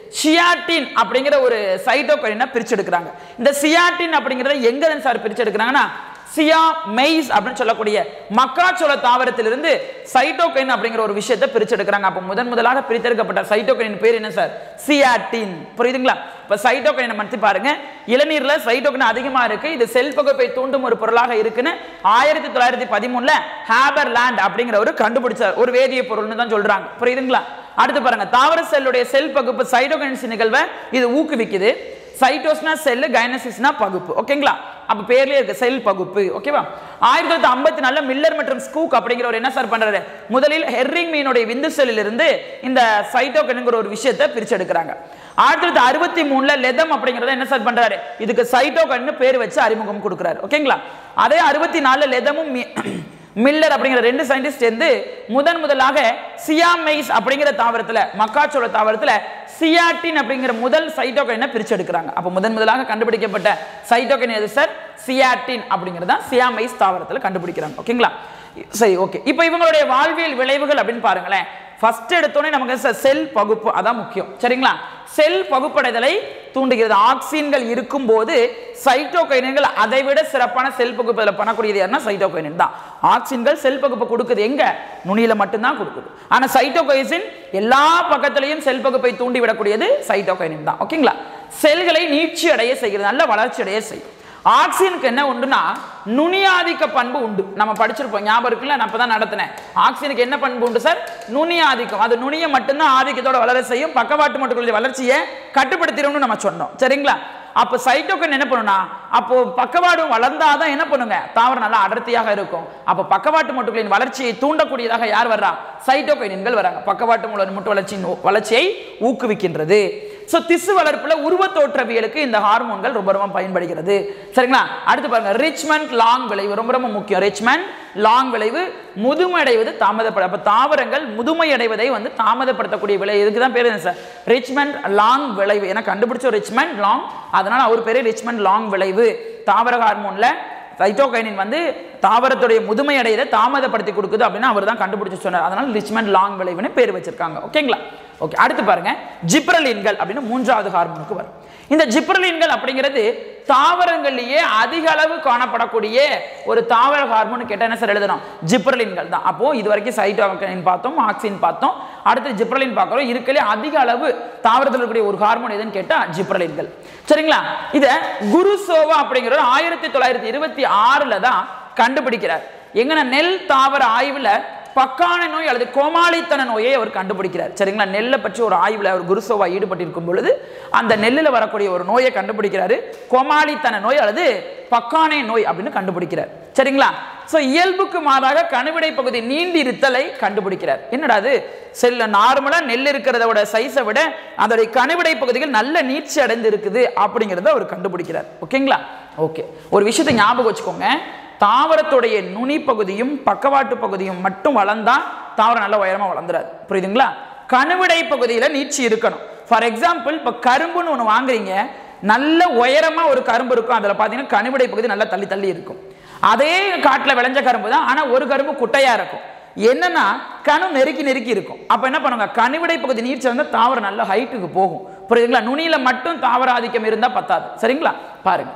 சியாட்டின் அப்படிங்கிற ஒரு சைட்டோகைனை பிரிச்செடுக்கிறாங்க இந்த சியாட்டின் அப்படிங்கிறத எங்க இருந்து சார் பிரிச்செடுக்கிறாங்கன்னா சியா மெய்ஸ் அப்படின்னு சொல்லக்கூடிய மக்காச்சோள தாவரத்திலிருந்து சைட்டோகைன் அப்படிங்கிற ஒரு விஷயத்தை பிரிச்செடுக்கிறாங்க அப்போ முதன் முதலாக பிரித்தெடுக்கப்பட்ட சைட்டோகைனின் பேர் என்ன சார் சியாட்டின் புரியுதுங்களா இப்போ சைட்டோகைனை மத்தி பாருங்க இளநீர்ல சைட்டோகைன் அதிகமா இருக்கு இது செல் பகுப்பை தூண்டும் ஒரு பொருளாக இருக்குன்னு ஆயிரத்தி தொள்ளாயிரத்தி பதிமூணுல ஹேபர் லேண்ட் அப்படிங்கிற ஒரு கண்டுபிடிச்சார் ஒரு வேதிய பொருள்னு தான் சொல்றாங்க புரியுதுங்களா அடுத்து பாருங்க தாவர செல்லுடைய செல் பகுப்பு சைட்டோகைன்ஸ் நிகழ்வை இது ஊக்குவிக்குது சைட்டோஸ்னா செல்லு கைனசிஸ்னா பகுப்பு ஓகேங்களா அப்ப பேர்லயே இருக்கு செல் பகுப்பு ஓகேவா ஆயிரத்தி தொள்ளாயிரத்தி ஐம்பத்தி நாலுல மில்லர் மற்றும் ஸ்கூக் அப்படிங்கிறவர் என்ன சார் பண்றாரு முதலில் ஹெர்ரிங் மீனுடைய விந்து செல்லில் இருந்து இந்த சைட்டோகைனுங்கிற ஒரு விஷயத்தை பிரிச்செடுக்கிறாங்க ஆயிரத்தி தொள்ளாயிரத்தி அறுபத்தி மூணுல லெதம் அப்படிங்கறத என்ன சார் பண்றாரு இதுக்கு சைட்டோகைன்னு பேர் வச்சு அறிமுகம் கொடுக்குறாரு ஓகேங்களா அதே அறுபத்தி நாலுல லெதமும் மி- மில்லர் அப்படிங்கிற ரெண்டு சயின்டிஸ்ட் சேர்ந்து முதன் முதலாக சியாமைஸ் அப்படிங்கிற தாவரத்துல மக்காச்சோள தாவரத்துல சியாட்டின் அப்படிங்கிற முதல் சைட்டோகைனை பிரிச்செடுக்கிறாங்க அப்போ முதன் முதலாக கண்டுபிடிக்கப்பட்ட சைட்டோகைன் எது சார் சியாட்டின் அப்படிங்கிறது தான் சியாமைஸ் தாவரத்துல கண்டுபிடிக்கிறாங்க ஓகேங்களா சரி ஓகே இப்போ இவங்களுடைய வாழ்வியல் விளைவுகள் அப்படின்னு பாருங்களேன் ஃபர்ஸ்ட் எடுத்தோடனே நமக்கு செல் பகுப்பு அதான் முக்கியம் சரிங்களா செல் பகுப்படைதலை தூண்டுகிறது ஆக்சின்கள் இருக்கும்போது சைட்டோகைன்கள் அதை விட சிறப்பான செல் பகுப்புல பண்ணக்கூடியது யாருன்னா சைட்டோகைனின் தான் ஆக்சின்கள் செல் பகுப்பு கொடுக்குது எங்க நுனியில மட்டும்தான் கொடுக்குது ஆனா சைட்டோகைசின் எல்லா பக்கத்திலையும் செல் பகுப்பை தூண்டி விடக்கூடியது சைட்டோகைனின் தான் ஓகேங்களா செல்களை நீட்சி அடைய செய்கிறது நல்ல வளர்ச்சி அடைய செய்யும் ஆக்சிஜனுக்கு என்ன உண்டுனா நுனியாதிக்க பண்பு உண்டு நம்ம படிச்சிருப்போம் ஞாபகம் இருக்குல்ல நான் அப்பதான் நடத்தினேன் ஆக்சிஜனுக்கு என்ன பண்பு உண்டு சார் நுனியாதிக்கம் அது நுனியை மட்டும்தான் ஆதிக்கத்தோட வளர செய்யும் பக்கவாட்டு மட்டுக்குள்ள வளர்ச்சியை கட்டுப்படுத்திடும்னு நம்ம சொன்னோம் சரிங்களா அப்ப சைட்டோகைன் என்ன பண்ணுனா அப்போ பக்கவாடும் வளர்ந்தாதான் என்ன பண்ணுங்க தாவரம் நல்லா அடர்த்தியாக இருக்கும் அப்ப பக்கவாட்டு மட்டுக்களின் வளர்ச்சியை தூண்டக்கூடியதாக யார் வர்றா சைட்டோகைன்கள் வராங்க பக்கவாட்டு மூல முட்டு வளர்ச்சியின் வளர்ச்சியை ஊக்குவிக்கின்றது ஸோ திசு வளர்ப்புல உருவ தோற்றவியலுக்கு இந்த ஹார்மோன்கள் ரொம்ப ரொம்ப பயன்படுகிறது சரிங்களா அடுத்து பாருங்க ரிச்மெண்ட் லாங் விளைவு ரொம்ப ரொம்ப முக்கியம் ரிச்மெண்ட் லாங் விளைவு முதுமை அடைவது தாமதப்பட அப்ப தாவரங்கள் முதுமை அடைவதை வந்து தாமதப்படுத்தக்கூடிய விளை இதுக்கு தான் பேர் என்ன சார் ரிச்மெண்ட் லாங் விளைவு ஏன்னா கண்டுபிடிச்ச ரிச்மெண்ட் லாங் அதனால அவர் பேரு ரிச்மெண்ட் லாங் விளைவு தாவர ஹார்மோன்ல சைட்டோகைனின் வந்து தாவரத்துடைய முதுமை அடையதை தாமதப்படுத்தி கொடுக்குது அப்படின்னு அவர் தான் கண்டுபிடிச்சு சொன்னார் அதனால ரிச்மெண்ட் லாங் விளைவுன்னு பேர் வச்சிருக்காங்க ஓகேங்களா ஓகே அடுத்து பாருங்க ஜிப்ரலின்கள் அப்படின்னு மூன்றாவது ஹார்மோனுக்கு வரும் இந்த ஜிப்ரலின்கள் அப்படிங்கிறது தாவரங்கள்லயே அதிக அளவு காணப்படக்கூடிய ஒரு தாவர ஹார்மோன் கேட்டா என்ன சார் எழுதணும் ஜிப்ரலின்கள் தான் அப்போ இது வரைக்கும் சைட்டோகைன் பார்த்தோம் ஆக்சின் பார்த்தோம் அடுத்து ஜிப்ரலின் பார்க்குறோம் இருக்கலே அதிக அளவு தாவரத்தில் இருக்கக்கூடிய ஒரு ஹார்மோன் எதுன்னு கேட்டா ஜிப்ரலின்கள் சரிங்களா இத குருசோவா அப்படிங்கிற ஆயிரத்தி தொள்ளாயிரத்தி இருபத்தி ஆறுல தான் கண்டுபிடிக்கிறார் எங்கன்னா நெல் தாவர ஆய்வுல பக்கான நோய் அல்லது கோமாளித்தன நோயை அவர் கண்டுபிடிக்கிறார் சரிங்களா நெல்லை பற்றி ஒரு ஆய்வுல அவர் குருசோவா ஈடுபட்டிருக்கும் பொழுது அந்த நெல்லில் வரக்கூடிய ஒரு நோயை கண்டுபிடிக்கிறாரு கோமாளித்தன நோய் அல்லது பக்கானை நோய் அப்படின்னு கண்டுபிடிக்கிறார் சரிங்களா சோ இயல்புக்கு மாறாக கணுவிடை பகுதி நீண்டி இருத்தலை கண்டுபிடிக்கிறார் என்னடா அது செல்ல நார்மலா நெல் இருக்கிறதோட சைஸை விட அதோடைய கணுவிடை பகுதிகள் நல்ல நீட்சி அடைந்து இருக்குது அப்படிங்கிறத அவர் கண்டுபிடிக்கிறார் ஓகேங்களா ஓகே ஒரு விஷயத்தை ஞாபகம் வச்சுக்கோங்க தாவரத்துடைய நுனி பகுதியும் பக்கவாட்டு பகுதியும் மட்டும் வளர்ந்தா தாவரம் நல்ல உயரமா வளர்ந்துராது புரியுதுங்களா கணுவிடை பகுதியில நீட்சி இருக்கணும் ஃபார் எக்ஸாம்பிள் இப்ப கரும்புன்னு ஒண்ணு வாங்குறீங்க நல்ல உயரமா ஒரு கரும்பு இருக்கும் அதுல பாத்தீங்கன்னா கணுவிடை பகுதி நல்லா தள்ளி தள்ளி இருக்கும் அதே காட்டுல விளைஞ்ச கரும்பு தான் ஆனா ஒரு கரும்பு குட்டையா இருக்கும் என்னன்னா கணு நெருக்கி நெருக்கி இருக்கும் அப்ப என்ன பண்ணுங்க கணுவிடை பகுதி நீர்ச்சி வந்து தாவரம் நல்ல ஹைட்டுக்கு போகும் புரியுதுங்களா நுனியில மட்டும் தாவர ஆதிக்கம் இருந்தா பத்தாது சரிங்களா பாருங்க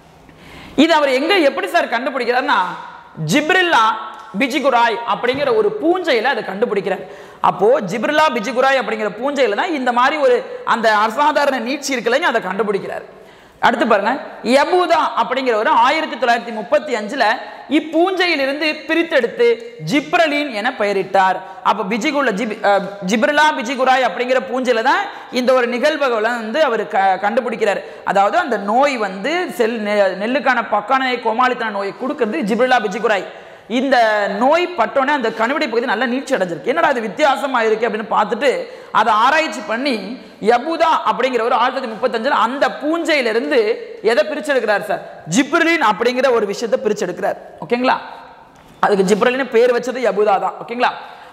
இது அவர் எங்க எப்படி சார் கண்டுபிடிக்கிறார்னா ஜிப்ரில்லா பிஜிகுராய் அப்படிங்கிற ஒரு பூஞ்சையில அதை கண்டுபிடிக்கிறார் அப்போ ஜிப்ரில்லா பிஜிகுராய் அப்படிங்கிற பூஞ்சையில தான் இந்த மாதிரி ஒரு அந்த அசாதாரண நீட்சி இருக்குல்லங்க அதை கண்டுபிடிக்கிறார் அடுத்து பாருங்க யபூதா அப்படிங்கிறவர் ஆயிரத்தி தொள்ளாயிரத்தி முப்பத்தி அஞ்சுல இப்பூஞ்சையிலிருந்து பிரித்தெடுத்து ஜிப்ரலின் என பெயரிட்டார் அப்ப பிஜிகுல ஜிப் அஹ், ஜிப்ரலா பிஜிகுராய் அப்படிங்கிற பூஞ்சையில தான் இந்த ஒரு நிகழ்வுகளை வந்து அவர் க கண்டுபிடிக்கிறார் அதாவது அந்த நோய் வந்து செல் நெ- நெல்லுக்கான பக்கான கோமாளித்தன நோயை கொடுக்கிறது ஜிப்ரலா பிஜிகுராய் இந்த நோய் பட்டோன்னே அந்த கணுவிடை பகுதி நல்லா நீட்சி அடைஞ்சிருக்கு என்னடா அது வித்தியாசமா இருக்கு அப்படின்னு பார்த்துட்டு அதை ஆராய்ச்சி பண்ணி யபுதா அப்படிங்கிற ஒரு ஆயிரத்தி தொள்ளாயிரத்தி முப்பத்தஞ்சுல அந்த பூஞ்சையிலிருந்து எதை பிரிச்செடுக்கிறார் சார் ஜிப்ரலின் அப்படிங்கிற ஒரு விஷயத்தை பிரிச்செடுக்கிறார் ஓகேங்களா அதுக்கு ஜிப்ரலின் பேர் வச்சது யபுதா தான் ஓகேங்களா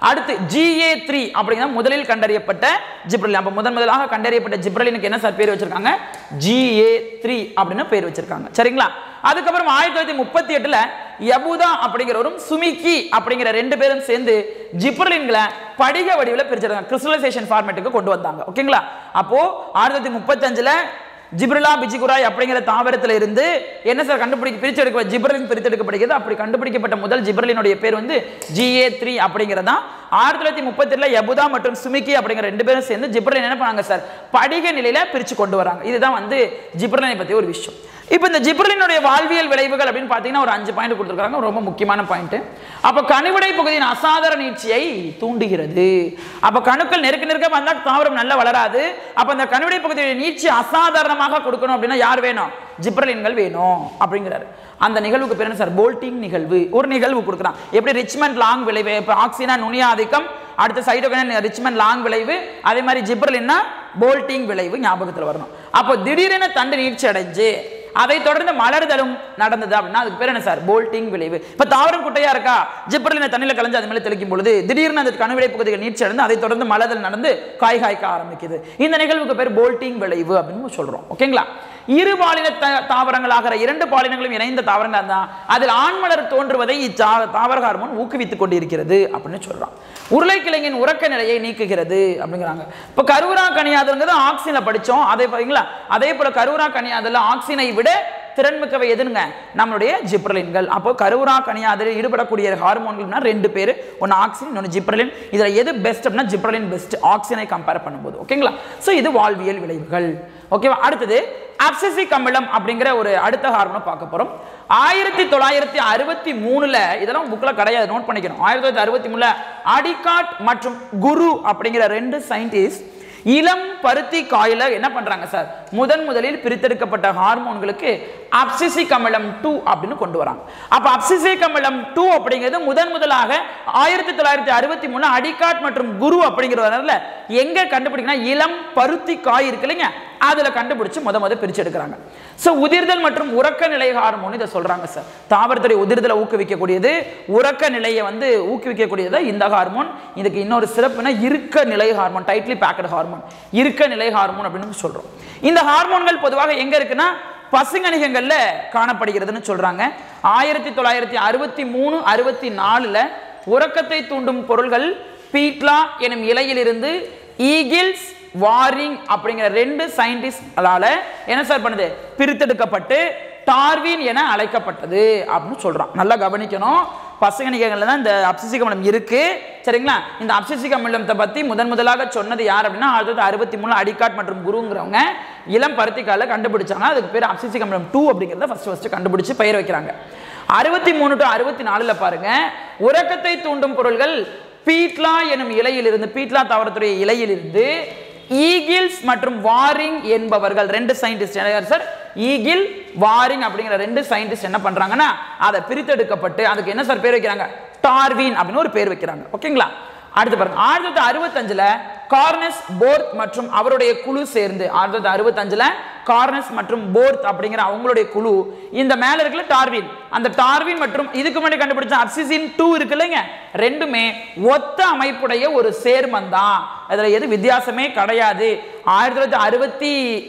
அடுத்து ஜிஏ த்ரீ அப்படிங்கிற முதலில் கண்டறியப்பட்ட ஜிப்ரலின் அப்போ முதன் முதலாக கண்டறியப்பட்ட ஜிப்ரலினுக்கு என்ன சார் பேர் வச்சிருக்காங்க ஜிஏ த்ரீ அப்படின்னு பேர் வச்சிருக்காங்க சரிங்களா அதுக்கப்புறம் ஆயிரத்தி தொள்ளாயிரத்தி முப்பத்தி எட்டுல யபுதா அப்படிங்கிறவரும் சுமிக்கி அப்படிங்கிற ரெண்டு பேரும் சேர்ந்து ஜிப்ரலின்களை படிக வடிவில் பிரிச்சிருக்காங்க கிறிஸ்டலைசேஷன் ஃபார்மேட்டுக்கு கொண்டு வந்தாங்க ஓகேங்களா அப்போ ஆயிரத்தி தொள்ளாயிரத்தி முப்பத்தஞ்சுல ஜிப்ரலா பிஜிகுராய் அப்படிங்கிற தாவரத்துல இருந்து என்ன சார் கண்டுபிடிக்க பிரிச்செடுக்க ஜிப்ரலின் பிரித்தெடுக்கப்படுகிறது அப்படி கண்டுபிடிக்கப்பட்ட முதல் ஜிப்ரலினுடைய பேர் வந்து ஜிஏ த்ரீ அப்படிங்கிறதா ஆயிரத்தி தொள்ளாயிரத்தி முப்பத்தி யபுதா மற்றும் சுமிக்கி அப்படிங்கிற ரெண்டு பேரும் சேர்ந்து ஜிப்ரலின் என்ன பண்ணாங்க சார் படிக நிலையில பிரிச்சு கொண்டு வராங்க இதுதான் வந்து ஜிப்ரலினை பத்தி ஒரு விஷயம் இப்போ இந்த ஜிப்ரலினுடைய வாழ்வியல் விளைவுகள் அப்படின்னு பார்த்தீங்கன்னா ஒரு அஞ்சு பாயிண்ட் கொடுத்துருக்காங்க ரொம்ப முக்கியமான பாயிண்ட் அப்போ கணுவிடை பகுதியின் அசாதார நீட்சியை தூண்டுகிறது அப்போ கணுக்கள் நெருக்க நெருக்க வந்தால் தாவரம் நல்லா வளராது அப்போ அந்த கணுவிடை பகுதியுடைய நீட்சி அசாதாரணமாக கொடுக்கணும் அப்படின்னா யார் வேணும் ஜிப்ரலின்கள் வேணும் அப்படிங்கிறாரு அந்த நிகழ்வுக்கு பேர் என்ன சார் போல்டிங் நிகழ்வு ஒரு நிகழ்வு கொடுக்குறான் எப்படி ரிச்மெண்ட் லாங் விளைவு இப்போ ஆக்சினா நுனிய ஆதிக்கம் அடுத்த சைட்டோகைன ரிச்மெண்ட் லாங் விளைவு அதே மாதிரி ஜிப்ரலின்னா போல்டிங் விளைவு ஞாபகத்தில் வரணும் அப்போ திடீரென தண்டு நீட்சி அடைஞ்சு அதை தொடர்ந்து மலர்தலும் நடந்தது அப்படின்னா அதுக்கு பேர் என்ன சார் போல்டிங் விளைவு இப்ப தாவரம் குட்டையா இருக்கா ஜிப்ரலின தண்ணியில் கலந்து அது மேலே தெளிக்கும் பொழுது திடீர்னு அந்த கணுவிடை பகுதிகள் நீட்சி அடைந்து அதை தொடர்ந்து மலர்தல் நடந்து காய் காய்க்க ஆரம்பிக்குது இந்த நிகழ்வுக்கு பேர் போல்டிங் விளைவு அப்படின்னு சொல்றோம் ஓகேங்களா இரு பாலின த- தாவரங்களாகிற இரண்டு பாலினங்களும் இணைந்த தாவரங்கள் தான் அதில் ஆண்மலர் தோன்றுவதை இத்தா- தாவர ஹார்மோன் ஊக்குவித்துக் கொண்டிருக்கிறது அப்படின்னு சொல்றான் உருளைக்கிழங்கின் உறக்க நிலையை நீக்குகிறது அப்படிங்கிறாங்க இப்போ கருவுரா கனியாதல்ங்கிறது ஆக்சினை படிச்சோம் அதே பாத்தீங்களா அதே போல கருவுரா கனியாதல் ஆக்சினை விட திறன்மிக்கவை எதுனுங்க நம்மளுடைய ஜிப்ரலின்கள் அப்போ கருவுரா கனியாதலில் ஈடுபடக்கூடிய ஹார்மோன்கள்னா ரெண்டு பேர் ஒன்று ஆக்சின் இன்னொன்று ஜிப்ரலின் இதில் எது பெஸ்ட் அப்படின்னா ஜிப்ரலின் பெஸ்ட் ஆக்சினை கம்பேர் பண்ணும்போது ஓகேங்களா ஸோ இது வாழ்வியல் விளைவுகள் ஓகேவா அடுத்தது அப்சசிக் அமிலம் அப்படிங்கிற ஒரு அடுத்த ஹார்மோனை பார்க்க போறோம் ஆயிரத்தி தொள்ளாயிரத்தி அறுபத்தி மூணுல இதெல்லாம் புக்கில் கிடையாது நோட் பண்ணிக்கணும் ஆயிரத்தி தொள்ளாயிரத்தி அறுபத்தி மூணுல அடிகாட் மற்றும் குரு அப்படிங்கிற ரெண்டு சயின்டிஸ்ட் இளம் பருத்தி காயில என்ன பண்றாங்க சார் முதன் முதலில் பிரித்தெடுக்கப்பட்ட ஹார்மோன்களுக்கு அப்சிசிக் அமிலம் டூ அப்படின்னு கொண்டு வராங்க அப்ப அப்சிசிக் அமிலம் டூ அப்படிங்கிறது முதன் முதலாக ஆயிரத்தி தொள்ளாயிரத்தி அறுபத்தி மூணு அடிகாட் மற்றும் குரு அப்படிங்கிறதுல எங்க கண்டுபிடிக்கணும் இளம் பருத்தி காய் இருக்கு இல்லைங்க அதுல கண்டுபிடிச்சு முத முத பிரிச்சு எடுக்கிறாங்க சோ உதிர்தல் மற்றும் உறக்க நிலை ஹார்மோன் இதை சொல்றாங்க சார் தாவரத்துடைய உதிர்தலை ஊக்குவிக்கக்கூடியது உறக்க நிலையை வந்து ஊக்குவிக்கக்கூடியது இந்த ஹார்மோன் இதுக்கு இன்னொரு சிறப்புனா இருக்க நிலை ஹார்மோன் டைட்லி பேக்கட் ஹார்மோன் இருக்க நிலை ஹார்மோன் அப்படின்னு சொல்றோம் இந்த ஹார்மோன்கள் பொதுவாக எங்க இருக்குன்னா பசுங்கணிகங்கள்ல காணப்படுகிறதுன்னு சொல்றாங்க ஆயிரத்தி தொள்ளாயிரத்தி அறுபத்தி மூணு அறுபத்தி நாலுல உறக்கத்தை தூண்டும் பொருள்கள் பீட்லா எனும் இலையிலிருந்து ஈகிள்ஸ் வாரிங் அப்படிங்கிற ரெண்டு சயின்டிஸ்டால என்ன சார் பண்ணுது பிரித்தெடுக்கப்பட்டு டார்வின் என அழைக்கப்பட்டது அப்படின்னு சொல்றான் நல்லா கவனிக்கணும் பசுகணிகங்கள்ல தான் இந்த அப்சிசிக் அமிலம் இருக்கு சரிங்களா இந்த அப்சிசிக் அமிலத்தை பத்தி முதன் முதலாக சொன்னது யார் அப்படின்னா ஆயிரத்தி தொள்ளாயிரத்தி அறுபத்தி மூணு அடிக்காட் மற்றும் குருங்கிறவங்க இளம் பருத்திக்கால கண்டுபிடிச்சாங்க அதுக்கு பேர் அப்சிசிக் அமிலம் டூ அப்படிங்கிறத ஃபர்ஸ்ட் ஃபர்ஸ்ட் கண்டுபிடிச்சு பெயர் வைக்கிறாங்க அறுபத்தி மூணு டு அறுபத்தி நாலுல பாருங்க உறக்கத்தை தூண்டும் பொருள்கள் பீட்லா எனும் இலையிலிருந்து பீட்லா தாவரத்துடைய இலையிலிருந்து ஈகிள்ஸ் மற்றும் வாரிங் என்பவர்கள் ரெண்டு சயின்டிஸ்ட் யார் சார் ஈகிள் வாரிங் அப்படிங்கிற ரெண்டு சயின்டிஸ்ட் என்ன பண்றாங்கன்னா அதை பிரித்தெடுக்கப்பட்டு அதுக்கு என்ன சார் பேர் வைக்கிறாங்க டார்வின் அப்படின்னு ஒரு பேர் வைக்கிறாங்க ஓகேங்களா அடுத்து பாருங்க ஆயிரத்தி தொள்ளாயிரத்தி அறுபத்தஞ்சுல கார்னஸ் போர்த் மற்றும் அவருடைய குழு சேர்ந்து ஆயிரத்தி தொள்ளாயிரத்தி அறுபத்தஞ்சுல கார்னஸ் மற்றும் போர்த் அப்படிங்கிற அவங்களுடைய குழு இந்த மேல இருக்குல்ல டார்வின் அந்த டார்வின் மற்றும் இதுக்கு முன்னாடி கண்டுபிடிச்ச அப்சிசின் டூ இருக்கு இல்லைங்க ரெண்டுமே ஒத்த அமைப்புடைய ஒரு சேர்மம் தான் அதுல எது வித்தியாசமே கிடையாது ஆயிரத்தி தொள்ளாயிரத்தி அறுபத்தி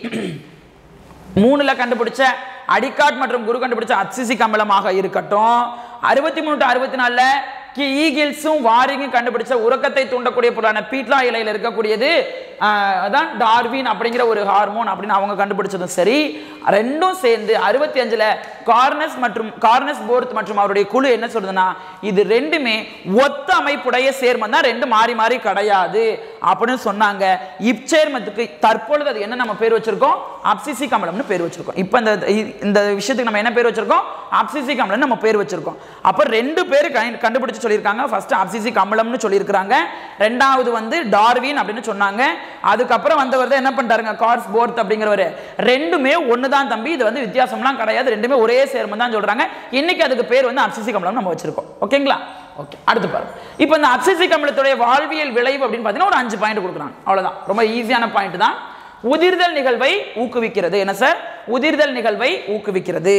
மூணுல கண்டுபிடிச்ச அடிக்காட் மற்றும் குரு கண்டுபிடிச்ச அப்சிசிக் அமிலமாக இருக்கட்டும் அறுபத்தி மூணு டு அறுபத்தி நாலுல கி- ஈகிள்ஸும் வாரிங்கும் கண்டுபிடிச்ச உறக்கத்தை தூண்டக்கூடிய பொருளான பீட்லா இலையில இருக்கக்கூடியது ஆஹ், அதான் டார்வின் அப்படிங்கிற ஒரு ஹார்மோன் அப்படின்னு அவங்க கண்டுபிடிச்சதும் சரி ரெண்டும் சேர்ந்து அறுபத்தி அஞ்சுல கார்னஸ் மற்றும் கார்னஸ் போர்த் மற்றும் அவருடைய குழு என்ன சொல்றதுன்னா இது ரெண்டுமே ஒத்த அமைப்புடைய சேர்மம் தான் ரெண்டு மாறி மாறி கிடையாது அப்படின்னு சொன்னாங்க இச்சேர்மத்துக்கு தற்பொழுது அது என்ன நம்ம பேர் வச்சிருக்கோம் அப்சிசிக் அமிலம்னு பேர் வச்சிருக்கோம் இப்போ இந்த இந்த விஷயத்துக்கு நம்ம என்ன பேர் வச்சிருக்கோம் அப்சிசிக் அமிலம் நம்ம பேர் வச்சிருக்கோம் அப்போ ரெண்டு பேர் கண்டு- கண்டுபிடிச்சு சொல்லியிருக்காங்க ஃபர்ஸ்ட் அப்சிசிக் அமிலம்னு சொல்லியிருக்காங்க ரெண்டாவது வந்து டார்வின் அப்படின்னு சொன்னாங்க அதுக்கப்புறம் வந்தவர் தான் என்ன பண்ணிட்டாருங்க கார்ஸ் போர்த் அப்படிங்கிறவர் ரெண்டுமே ஒன்று தான் தம்பி இது வந்து வித்தியாசம்லாம் கிடையாது ரெண்டுமே ஒரே சேர்மம் தான் சொல்றாங்க இன்னைக்கு அதுக்கு பேர் வந்து அப்சிசிக் அமிலம் நம்ம வச்சிருக்கோம் ஓகேங்களா ஓகே அடுத்து பாருங்க இப்போ இந்த அப்சிசிக் அமிலத்துடைய வாழ்வியல் விளைவு அப்படின்னு பார்த்தீங்கன்னா ஒரு அஞ்சு பாயிண்ட் கொடுக்குறாங்க அவ்வளவுதான் ரொம்ப ஈஸியான பாயிண்ட் தான் உதிர்தல் நிகழ்வை ஊக்குவிக்கிறது என்ன சார் உதிர்தல் நிகழ்வை ஊக்குவிக்கிறது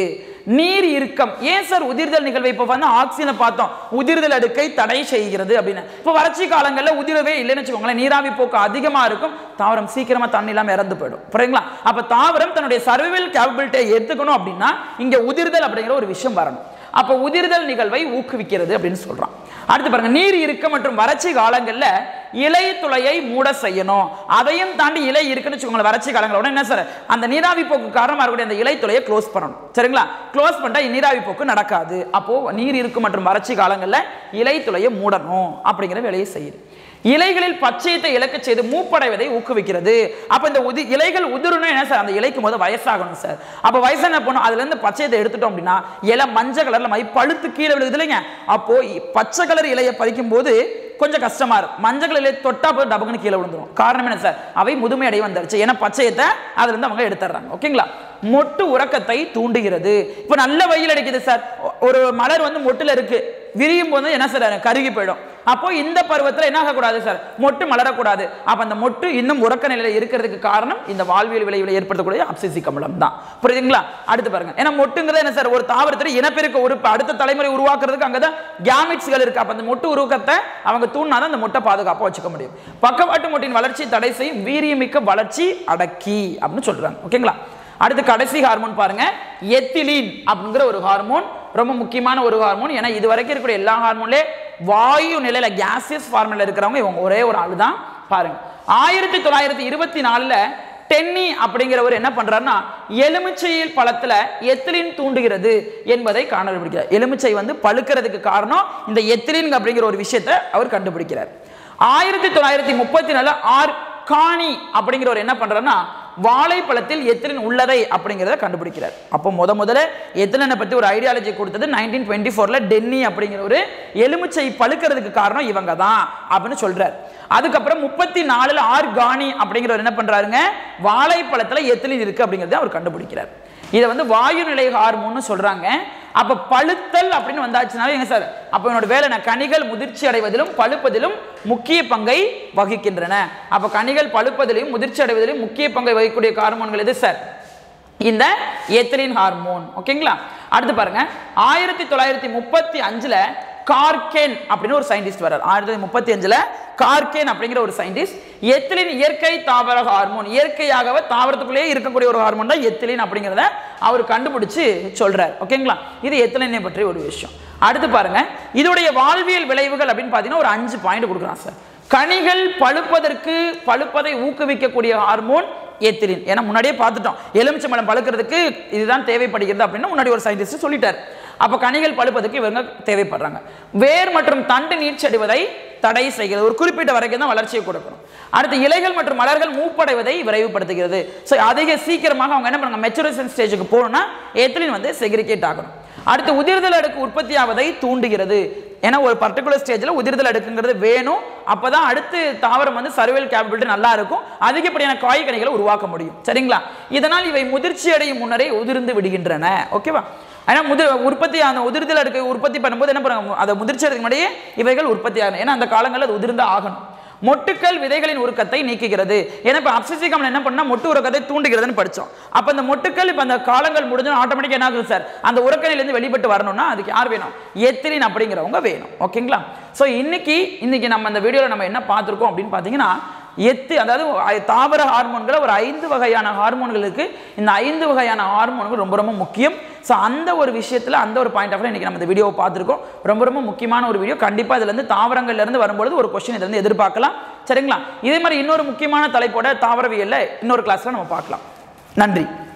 நீர் இறுக்கம் ஏன் சார் உதிர்தல் நிகழ்வை இப்போ வந்து ஆக்சிஜனை பார்த்தோம் உதிர்தல் அடுக்கை தடை செய்கிறது அப்படின்னு இப்போ வறட்சி காலங்களில் உதிரவே இல்லைன்னு வச்சுக்கோங்களேன் நீராவி போக்கு அதிகமா இருக்கும் தாவரம் சீக்கிரமா தண்ணி இல்லாம இறந்து போயிடும் புரியுங்களா அப்ப தாவரம் தன்னுடைய சர்வைவல் கேபபிலிட்டியை எடுத்துக்கணும் அப்படின்னா இங்க உதிர்தல் அப்படிங்கிற ஒரு விஷயம் வரணும் அப்ப உதிர்தல் நிகழ்வை ஊக்குவிக்கிறது அப்படின்னு சொல்றான் அடுத்து பாருங்க நீர் இருக்க மற்றும் வறட்சி காலங்கள்ல இலை துளையை மூட செய்யணும் அதையும் தாண்டி இலை இருக்குன்னு வச்சுக்கோங்களேன் வறட்சி காலங்களோட என்ன சார் அந்த நீராவி போக்கு காரணமா இருக்கக்கூடிய அந்த இலை துளையை க்ளோஸ் பண்ணணும் சரிங்களா க்ளோஸ் பண்ணிட்டா நீராவி போக்கு நடக்காது அப்போ நீர் இருக்கும் மற்றும் வறட்சி காலங்கள்ல இலை துளையை மூடணும் அப்படிங்கிற வேலையை செய்யுது இலைகளில் பச்சையத்தை இழக்க செய்து மூப்படைவதை ஊக்குவிக்கிறது அப்ப இந்த உதி இலைகள் உதிரணும் என்ன சார் அந்த இலைக்கு போது வயசாகணும் சார் அப்ப வயசு என்ன பண்ணும் அதுல இருந்து பச்சையத்தை எடுத்துட்டோம் அப்படின்னா இலை மஞ்சள் கலர்ல மை பழுத்து கீழே விழுகுது இல்லைங்க அப்போ இ- பச்சை கலர் இலையை பறிக்கும் போது கொஞ்சம் கஷ்டமா இருக்கும் மஞ்சள் கலர் இலையை தொட்டா போய் டபக்குன்னு கீழே விழுந்துரும் காரணம் என்ன சார் அவை முதுமை அடைய வந்துருச்சு ஏன்னா பச்சையத்தை அதுல இருந்து அவங்க எடுத்துடுறாங்க ஓகேங்களா மொட்டு உறக்கத்தை தூண்டுகிறது இப்போ நல்ல வெயில் அடிக்குது சார் ஒ- ஒரு மலர் வந்து மொட்டுல இருக்கு விரியும் போது என்ன சார் கருகி போயிடும் அப்போ இந்த பருவத்தில் என்ன ஆகக்கூடாது சார் மொட்டு மலரக்கூடாது அப்ப அந்த மொட்டு இன்னும் உறக்க நிலையில இருக்கிறதுக்கு காரணம் இந்த வாழ்வியல் விளைவுகளை ஏற்படுத்தக்கூடிய அப்சிசிக் அமிலம் தான் புரியுதுங்களா அடுத்து பாருங்க ஏன்னா மொட்டுங்கிறது என்ன சார் ஒரு தாவரத்தில் இனப்பெருக்க உறுப்பு அடுத்த தலைமுறை உருவாக்குறதுக்கு அங்கதான் கேமிட்ஸ்கள் இருக்கு அப்ப அந்த மொட்டு உருவாக்கத்தை அவங்க தூண்டினாதான் அந்த மொட்டை பாதுகாப்பா வச்சுக்க முடியும் பக்கவாட்டு மொட்டின் வளர்ச்சி தடை செய்யும் வீரியமிக்க வளர்ச்சி அடக்கி அப்படின்னு சொல்றாங்க ஓகேங்களா அடுத்து கடைசி ஹார்மோன் பாருங்க எத்திலீன் அப்படிங்கிற ஒரு ஹார்மோன் ரொம்ப முக்கியமான ஒரு ஹார்மோன் ஏன்னா இது வரைக்கும் இருக்கக்கூடிய எல்லா ஹார்மோன்லே வாயு நிலையில கேசியஸ் ஃபார்முல இருக்கிறவங்க இவங்க ஒரே ஒரு ஆளு தான் பாருங்க ஆயிரத்தி தொள்ளாயிரத்தி இருபத்தி நாலுல டென்னி அப்படிங்கிறவர் என்ன பண்றாருன்னா எலுமிச்சையில் பழத்துல எத்திலின் தூண்டுகிறது என்பதை கண்டுபிடிக்கிறார் எலுமிச்சை வந்து பழுக்கிறதுக்கு காரணம் இந்த எத்திலின் அப்படிங்கிற ஒரு விஷயத்தை அவர் கண்டுபிடிக்கிறார் ஆயிரத்தி தொள்ளாயிரத்தி முப்பத்தி நாலுல ஆர் காணி அப்படிங்கிறவர் என்ன பண்றாருன்னா வாழைப்பழத்தில் எத்திலின் உள்ளதை அப்படிங்கிறத கண்டுபிடிக்கிறார் அப்போ முத முதல்ல எத்திலினை பத்தி ஒரு ஐடியாலஜி கொடுத்தது நைன்டீன் டுவெண்ட்டி ஃபோர்ல டென்னி அப்படிங்கிற ஒரு எலுமிச்சை பழுக்கிறதுக்கு காரணம் இவங்க தான் அப்படின்னு சொல்றார் அதுக்கப்புறம் முப்பத்தி நாலுல ஆர்கானி அப்படிங்கிறவர் என்ன பண்றாருங்க வாழைப்பழத்துல எத்திலின் இருக்கு அப்படிங்கிறத அவர் கண்டுபிடிக்கிறார் இதை வந்து வாயு நிலை ஹார்மோன்னு சொல்றாங்க அப்ப பழுத்தல் அப்படின்னு வந்தாச்சுனாலே எங்க சார் அப்ப என்னோட வேலை என்ன கனிகள் முதிர்ச்சி அடைவதிலும் பழுப்பதிலும் முக்கிய பங்கை வகிக்கின்றன அப்ப கனிகள் பழுப்பதிலும் முதிர்ச்சி அடைவதிலும் முக்கிய பங்கை வகிக்கக்கூடிய ஹார்மோன்கள் எது சார் இந்த எத்திலின் ஹார்மோன் ஓகேங்களா அடுத்து பாருங்க ஆயிரத்தி தொள்ளாயிரத்தி முப்பத்தி அஞ்சுல கார்கேன் அப்படின்னு ஒரு சயின்டிஸ்ட் வர்றார் ஆயிரத்தி தொள்ளாயிரத்தி முப்பத்தி அஞ்சுல கார்கேன் அப்படிங்கிற ஒரு சயின்டிஸ்ட் எத்திலின் இயற்கை தாவர ஹார்மோன் இயற்கையாகவே தாவரத்துக்குள்ளேயே இருக்கக்கூடிய ஒரு ஹார்மோன் தான் எத்திலின் அப்படிங்கிறத அவர் கண்டுபிடிச்சு சொல்றார் ஓகேங்களா இது எத்திலினை பற்றி ஒரு விஷயம் அடுத்து பாருங்க இதோடைய வாழ்வியல் விளைவுகள் அப்படின்னு பார்த்தீங்கன்னா ஒரு அஞ்சு பாயிண்ட் கொடுக்குறான் சார் கனிகள் பழுப்பதற்கு பழுப்பதை ஊக்குவிக்கக்கூடிய ஹார்மோன் எத்திலின் ஏன்னா முன்னாடியே பார்த்துட்டோம் எலுமிச்சம்பழம் பழுக்கிறதுக்கு இதுதான் தேவைப்படுகிறது அப்படின்னு முன்னாடி ஒரு சயின்டிஸ்ட் சொல்லிட்டார் அப்போ கனிகள் பழுப்பதற்கு இவங்க தேவைப்படுறாங்க வேர் மற்றும் தண்டு நீர்ச்சடிவதை தடை செய்கிறது ஒரு குறிப்பிட்ட வரைக்கும் தான் வளர்ச்சியை கொடுக்கணும் அடுத்து இலைகள் மற்றும் மலர்கள் மூப்படைவதை விரைவுபடுத்துகிறது ஸோ அதிக சீக்கிரமாக அவங்க என்ன பண்ணுறாங்க மெச்சுரேஷன் ஸ்டேஜுக்கு போகணும்னா எத்திலின் வந்து செக்ரிகேட் ஆகணும் அடுத்து உதிர்தல் அடுக்கு உற்பத்தி ஆவதை தூண்டுகிறது ஏன்னா ஒரு பர்டிகுலர் ஸ்டேஜில் உதிர்தல் அடுக்குங்கிறது வேணும் அப்பதான் அடுத்து தாவரம் வந்து சர்வேல் கேபிலிட்டி நல்லா இருக்கும் அதிகப்படியான காய்கனிகளை உருவாக்க முடியும் சரிங்களா இதனால் இவை முதிர்ச்சி அடையும் முன்னரே உதிர்ந்து விடுகின்றன ஓகேவா ஏன்னா முது உற்பத்தி அந்த உதிர்தல் அடுக்கு உற்பத்தி பண்ணும்போது என்ன பண்ணுறாங்க அதை முதிர்ச்சி அடைக்கு முன்னாடியே இவைகள் உற்பத்தி ஆகணும் ஏன்னா அந்த காலங்களில் அது உதிர்ந்து ஆகணும் மொட்டுக்கள் விதைகளின் உருக்கத்தை நீக்குகிறது ஏன்னா இப்போ அப்சிசிகம் என்ன பண்ணா மொட்டு உருக்கத்தை தூண்டுகிறதுன்னு படிச்சோம் அப்போ அந்த மொட்டுக்கள் இப்போ அந்த காலங்கள் முடிஞ்சு ஆட்டோமேட்டிக்காக என்ன ஆகுது சார் அந்த உரக்கணிலேருந்து வெளிப்பட்டு வரணும்னா அதுக்கு யார் வேணும் எத்திலின் அப்படிங்கிறவங்க வேணும் ஓகேங்களா ஸோ இன்னைக்கு இன்னைக்கு நம்ம அந்த வீடியோவில் நம்ம என்ன பார்த்துருக்கோம் அப்படின்னு பார்த்தீங்கன்னா எத்து அதாவது ஐ- தாவர ஹார்மோன்களை ஒரு ஐந்து வகையான ஹார்மோன்கள் இருக்கு இந்த ஐந்து வகையான ஹார்மோன்கள் ரொம்ப ரொம்ப முக்கியம் ஸோ அந்த ஒரு விஷயத்தில் அந்த ஒரு பாயிண்ட் ஆஃப் இன்னைக்கு நம்ம இந்த வீடியோவை பார்த்துருக்கோம் ரொம்ப ரொம்ப முக்கியமான ஒரு வீடியோ கண்டிப்பாக இதுல இருந்து தாவரங்கள்ல இருந்து வரும்பொழுது ஒரு கொஸ்டின் இதுல இருந்து எதிர்பார்க்கலாம் சரிங்களா இதே மாதிரி இன்னொரு முக்கியமான தலைப்போட தாவரவியல்ல இன்னொரு கிளாஸ்ல நம்ம பார்க்கலாம் நன்றி